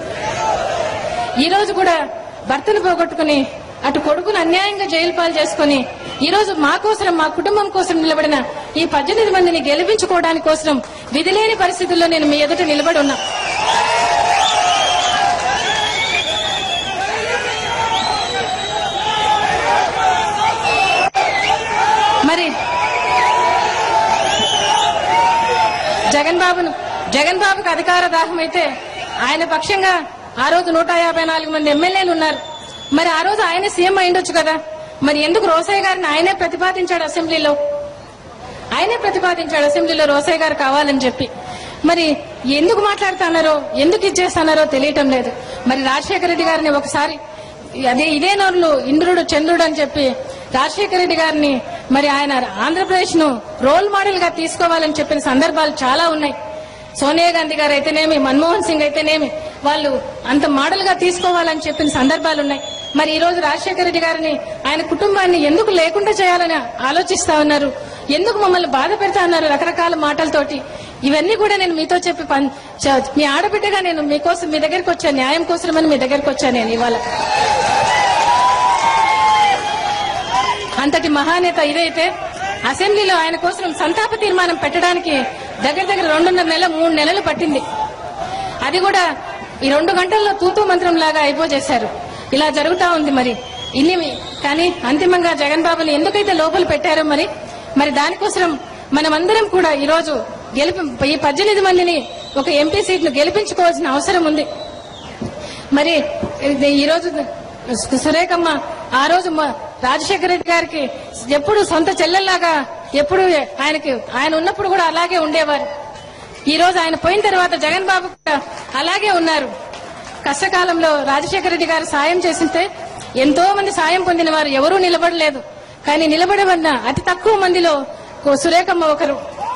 Speaker 3: ఈ రోజు కూడా భర్తను పోగొట్టుకుని అటు కొడుకును అన్యాయంగా జైలు పాలు చేసుకుని ఈ రోజు మా కోసం మా కుటుంబం కోసం నిలబడిన ఈ పద్దెనిమిది మందిని గెలిపించుకోవడానికి కోసం విధిలేని పరిస్థితుల్లో నేను మీ ఎదుట నిలబడి ఉన్నా జగన్ బాబును జగన్ బాబుకు అధికార దాహం అయితే ఆయన పక్షంగా ఆ రోజు నూట యాభై నాలుగు మంది ఎమ్మెల్యేలు ఉన్నారు మరి ఆ రోజు ఆయన సీఎం అయిండొచ్చు కదా మరి ఎందుకు రోసయ్య గారిని ఆయనే ప్రతిపాదించాడు అసెంబ్లీలో ఆయనే ప్రతిపాదించాడు అసెంబ్లీలో రోసయ్య గారు కావాలని చెప్పి మరి ఎందుకు మాట్లాడుతున్నారో ఎందుకు ఇచ్చేస్తున్నారో తెలియటం లేదు మరి రాజశేఖర రెడ్డి గారిని ఒకసారి అదే ఇదే నోరులు ఇంద్రుడు చంద్రుడు అని చెప్పి రాజశేఖర రెడ్డి గారిని మరి ఆయన ఆంధ్రప్రదేశ్ ను రోల్ మోడల్ గా తీసుకోవాలని చెప్పిన సందర్భాలు చాలా ఉన్నాయి సోనియా గాంధీ గారు అయితేనేమి మన్మోహన్ సింగ్ అయితేనేమి వాళ్ళు అంత మోడల్ గా తీసుకోవాలని చెప్పిన సందర్భాలు ఉన్నాయి మరి ఈ రోజు రాజశేఖర రెడ్డి గారిని ఆయన కుటుంబాన్ని ఎందుకు లేకుండా చేయాలని ఆలోచిస్తా ఉన్నారు ఎందుకు మమ్మల్ని బాధ పెడతా ఉన్నారు రకరకాల మాటలతోటి ఇవన్నీ కూడా నేను మీతో చెప్పి పన్- చ- మీ ఆడబిడ్డగా నేను మీకోసం మీ దగ్గరికి వచ్చాను న్యాయం కోసమని మీ దగ్గరికి వచ్చాను నేను ఇవాళ అంతటి మహానేత ఇదైతే అసెంబ్లీలో ఆయన కోసం సంతాప తీర్మానం పెట్టడానికి దగ్గర దగ్గర రెండున్నర నెలల మూడు నెలలు పట్టింది అది కూడా ఈ రెండు గంటల్లో తూతూ మంత్రం లాగా అయిపోజేశారు ఇలా జరుగుతా ఉంది మరి ఇన్ని కానీ అంతిమంగా జగన్ బాబుని ఎందుకైతే లోపల పెట్టారో మరి మరి దానికోసం మనమందరం కూడా ఈ రోజు గెలిపి ఈ పద్దెనిమిది మందిని ఒక ఎంపీ సీట్ను గెలిపించుకోవాల్సిన అవసరం ఉంది మరి ఇది ఈ రోజు సురేఖమ్మ ఆ రోజు మ- రాజశేఖర రెడ్డి గారికి ఎప్పుడు సొంత చెల్లెల్లాగా ఎప్పుడు ఆయనకి ఆయన ఉన్నప్పుడు కూడా అలాగే ఉండేవారు ఈ రోజు ఆయన పోయిన తర్వాత జగన్ బాబు కూడా అలాగే ఉన్నారు కష్టకాలంలో రాజశేఖర రెడ్డి గారు సాయం చేసింటే ఎంతో మంది సాయం పొందిన వారు ఎవరూ నిలబడలేదు కానీ నిలబడబడిన అతి తక్కువ మందిలో ఓ సురేఖమ్మ ఒకరు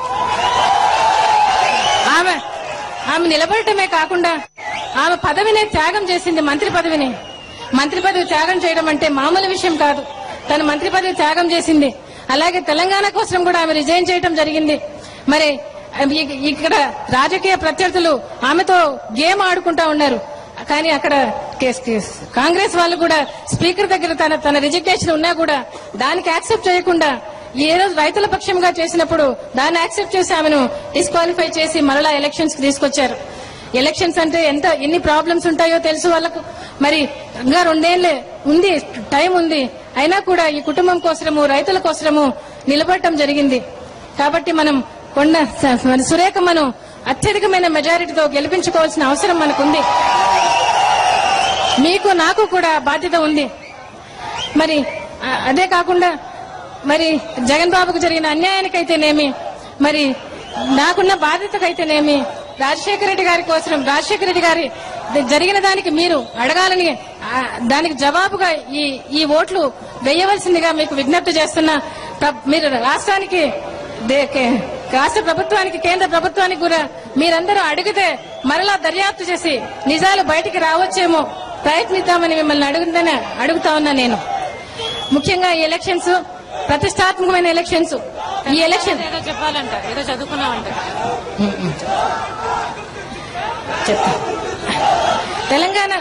Speaker 3: ఆమె ఆమె నిలబడటమే కాకుండా ఆమె పదవినే త్యాగం చేసింది మంత్రి పదవిని మంత్రి పదవి త్యాగం చేయడం అంటే మామూలు విషయం కాదు తను మంత్రి పదవి త్యాగం చేసింది అలాగే తెలంగాణ కోసం కూడా ఆమె రిజైన్ చేయడం జరిగింది మరి ఇ- ఇక్కడ రాజకీయ ప్రత్యర్థులు ఆమెతో గేమ్ ఆడుకుంటా ఉన్నారు కానీ అక్కడ కేస్- కేస్ కాంగ్రెస్ వాళ్ళు కూడా స్పీకర్ దగ్గర తన తన రిజిగ్నేషన్ ఉన్నా కూడా దానికి యాక్సెప్ట్ చేయకుండా ఏ రోజు రైతుల పక్షంగా చేసినప్పుడు దాన్ని యాక్సెప్ట్ చేసి ఆమెను డిస్క్వాలిఫై చేసి మరలా ఎలక్షన్స్ కి తీసుకొచ్చారు ఎలక్షన్స్ అంటే ఎంత ఎన్ని ప్రాబ్లమ్స్ ఉంటాయో తెలుసు వాళ్ళకు మరి ఇంకా రెండేళ్లే ఉంది టైం ఉంది అయినా కూడా ఈ కుటుంబం కోసము రైతుల కోసము నిలబడటం జరిగింది కాబట్టి మనం కొండ మన సురేఖమ్మను అత్యధికమైన మెజారిటీతో గెలిపించుకోవాల్సిన అవసరం మనకుంది మీకు నాకు కూడా బాధ్యత ఉంది మరి ఆ- అదే కాకుండా మరి జగన్ బాబుకు జరిగిన అన్యాయానికైతేనేమి మరి నాకున్న బాధ్యతకైతేనేమి రాజశేఖర రెడ్డి గారి కోసం రాజశేఖర రెడ్డి గారి ద- జరిగిన దానికి మీరు అడగాలని ఆ, దానికి జవాబుగా ఈ ఈ ఓట్లు వేయవలసిందిగా మీకు విజ్ఞప్తి చేస్తున్నా ప్ర- మీరు రాష్ట్రానికి దే- కే- రాష్ట్ర ప్రభుత్వానికి కేంద్ర ప్రభుత్వానికి కూడా మీరందరూ అడిగితే మరలా దర్యాప్తు చేసి నిజాలు బయటికి రావచ్చేమో ప్రయత్నిద్దామని మిమ్మల్ని అడుగుతుందని అడుగుతా ఉన్నా నేను ముఖ్యంగా ఈ ఎలక్షన్స్ ప్రతిష్టాత్మకమైన ఎలక్షన్స్ ఈ ఎలక్షన్
Speaker 4: ఏదో చెప్పాలంట ఏదో చదువుకున్నామంట
Speaker 3: చెప్తా తెలంగాణ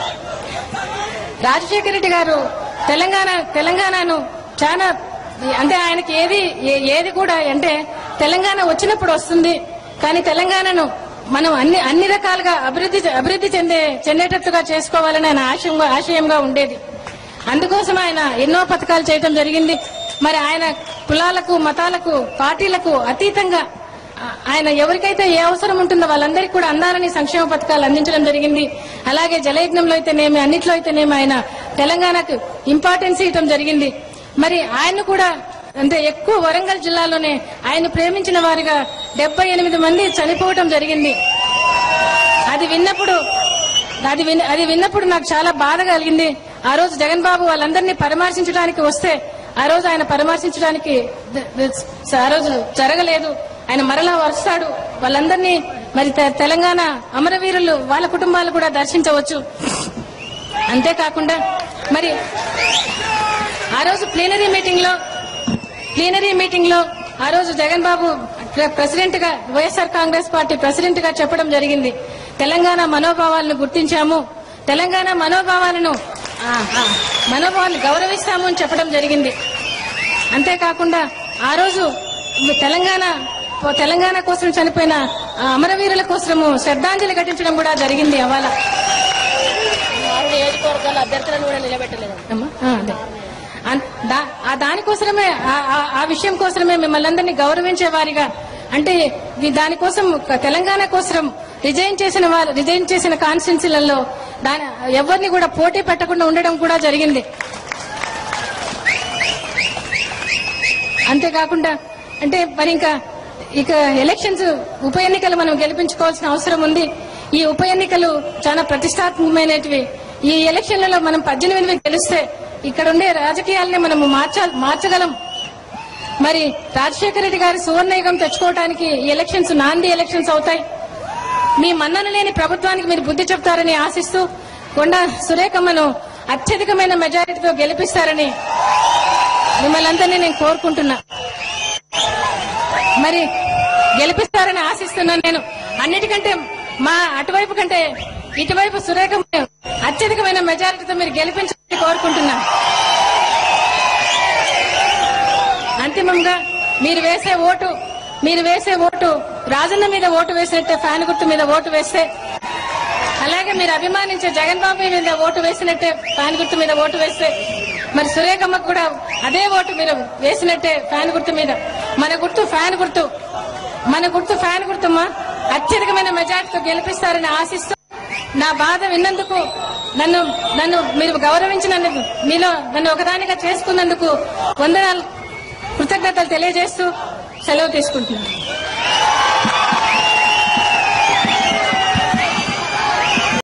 Speaker 3: రాజశేఖర రెడ్డి గారు తెలంగాణ తెలంగాణను చాలా అంటే ఆయనకి ఏది ఏ- ఏది కూడా అంటే తెలంగాణ వచ్చినప్పుడు వస్తుంది కానీ తెలంగాణను మనం అన్ని అన్ని రకాలుగా అభివృద్ధి అభివృద్ధి చెందే చెందేటట్టుగా చేసుకోవాలని ఆయన ఆశయంగా ఆశయంగా ఉండేది అందుకోసం ఆయన ఎన్నో పథకాలు చేయటం జరిగింది మరి ఆయన కులాలకు మతాలకు పార్టీలకు అతీతంగా ఆ- ఆయన ఎవరికైతే ఏ అవసరం ఉంటుందో వాళ్ళందరికీ కూడా అందాలని సంక్షేమ పథకాలు అందించడం జరిగింది అలాగే జలయజ్ఞంలో అయితేనేమి అన్నిట్లో అయితేనేమి ఆయన తెలంగాణకు ఇంపార్టెన్స్ ఇవ్వడం జరిగింది మరి ఆయన కూడా అంటే ఎక్కువ వరంగల్ జిల్లాలోనే ఆయన ప్రేమించిన వారిగా డెబ్బై ఎనిమిది మంది చనిపోవటం జరిగింది అది విన్నప్పుడు అది విన్న అది విన్నప్పుడు నాకు చాలా బాధ కలిగింది ఆ రోజు జగన్ బాబు వాళ్ళందరినీ పరామర్శించడానికి వస్తే ఆ రోజు ఆయన పరామర్శించడానికి ద- ద- ఆ రోజు జరగలేదు ఆయన మరలా వస్తాడు వాళ్ళందరినీ మరి తె- తెలంగాణ అమరవీరులు వాళ్ళ కుటుంబాలు కూడా దర్శించవచ్చు అంతేకాకుండా మరి ఆ రోజు ప్లీనరీ మీటింగ్ లో ప్లీనరీ మీటింగ్ లో ఆ రోజు జగన్ బాబు ప్రెసిడెంట్ గా వైఎస్ఆర్ కాంగ్రెస్ పార్టీ ప్రెసిడెంట్ గా చెప్పడం జరిగింది తెలంగాణ మనోభావాలను గుర్తించాము తెలంగాణ మనోభావాలను ఆ, ఆ, మనోభావాలను గౌరవిస్తాము అని చెప్పడం జరిగింది అంతేకాకుండా ఆ రోజు తెలంగాణ తెలంగాణ కోసం చనిపోయిన ఆ అమరవీరుల కోసము శ్రద్ధాంజలి ఘటించడం కూడా జరిగింది అవాళ
Speaker 4: ఆరు నియోజకవర్గాల అభ్యర్థులను కూడా నిలబెట్టలేదు
Speaker 3: అమ్మా, ఆ, అదే. అన్- దా- ఆ దానికోసమే ఆ- ఆ- ఆ విషయం కోసమే మిమ్మల్ని అందరినీ గౌరవించే వారిగా అంటే ఈ దానికోసం ఒక తెలంగాణ కోసం రిజైన్ చేసిన వారు రిజైన్ చేసిన కాన్స్టిట్యున్సీలలో దాని ఎవరిని కూడా పోటీ పెట్టకుండా ఉండడం కూడా జరిగింది అంతేకాకుండా అంటే మరి ఇంకా ఇక ఎలక్షన్స్ ఉప ఎన్నికలు మనం గెలిపించుకోవాల్సిన అవసరం ఉంది ఈ ఉప ఎన్నికలు చాలా ప్రతిష్టాత్మకమైనటివి ఈ ఎలక్షన్లలో మనం పద్దెనిమిది గెలిస్తే ఇక్కడ ఉండే రాజకీయాలని మనం మార్చ మార్చగలం మరి రాజశేఖర రెడ్డి గారి సువర్ణయుగం తెచ్చుకోవడానికి ఈ ఎలక్షన్స్ నాంది ఎలక్షన్స్ అవుతాయి మీ మన్నన లేని ప్రభుత్వానికి మీరు బుద్ధి చెప్తారని ఆశిస్తూ కొండ సురేఖమ్మను అత్యధికమైన మెజారిటీతో గెలిపిస్తారని మిమ్మల్ని అందరినీ నేను కోరుకుంటున్నా మరి గెలిపిస్తారని ఆశిస్తున్నాను నేను అన్నిటికంటే మా అటువైపు కంటే ఇటువైపు సురేఖ అత్యధికమైన మెజారిటీతో మీరు గెలిపించాలని కోరుకుంటున్నాను అంతిమంగా మీరు వేసే ఓటు మీరు వేసే ఓటు రాజన్న మీద ఓటు వేసినట్టే ఫ్యాన్ గుర్తు మీద ఓటు వేస్తే అలాగే మీరు అభిమానించే జగన్ బాబు మీద ఓటు వేసినట్టే ఫ్యాన్ గుర్తు మీద ఓటు వేస్తే మరి సురేఖమ్మకు కూడా అదే ఓటు మీరు వేసినట్టే ఫ్యాన్ గుర్తు మీద మన గుర్తు ఫ్యాన్ గుర్తు మన గుర్తు ఫ్యాన్ గుర్తుమ్మా అత్యధికమైన మెజార్టీతో గెలిపిస్తారని ఆశిస్తూ నా బాధ విన్నందుకు నన్ను నన్ను మీరు గౌరవించినందుకు మీలో నన్ను ఒకదానిగా చేసుకున్నందుకు వందనాలు కృతజ్ఞతలు తెలియజేస్తూ సెలవు తీసుకుంటున్నాను